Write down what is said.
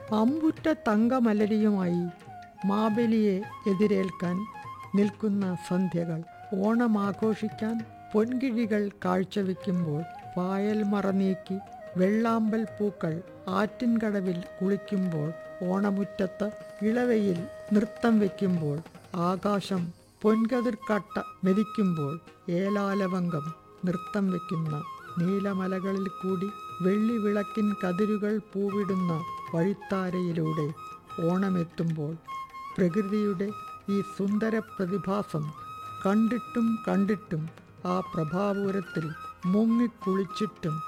അമ്പുറ്റ തങ്കമലരിയുമായി മാബലിയെ എതിരേൽക്കാൻ നിൽക്കുന്ന സന്ധ്യകൾ ഓണം ആഘോഷിക്കാൻ പൊൻകിഴികൾ കാഴ്ചവെക്കുമ്പോൾ പായൽ മറനീക്കി വെള്ളാമ്പൽ പൂക്കൾ ആറ്റിൻകടവിൽ കുളിക്കുമ്പോൾ ഓണമുറ്റത്ത് ഇളവയിൽ നൃത്തം വയ്ക്കുമ്പോൾ ആകാശം പൊൻകതിർക്കട്ട മെതിക്കുമ്പോൾ ഏലാലവങ്കം നൃത്തം വയ്ക്കുന്ന നീലമലകളിൽ കൂടി വെള്ളി വിളക്കിൻ കതിരുകൾ പൂവിടുന്ന വഴിത്താരയിലൂടെ ഓണമെത്തുമ്പോൾ പ്രകൃതിയുടെ ഈ സുന്ദര പ്രതിഭാസം കണ്ടിട്ടും കണ്ടിട്ടും ആ പ്രഭാപൂരത്തിൽ മുങ്ങിക്കുളിച്ചിട്ടും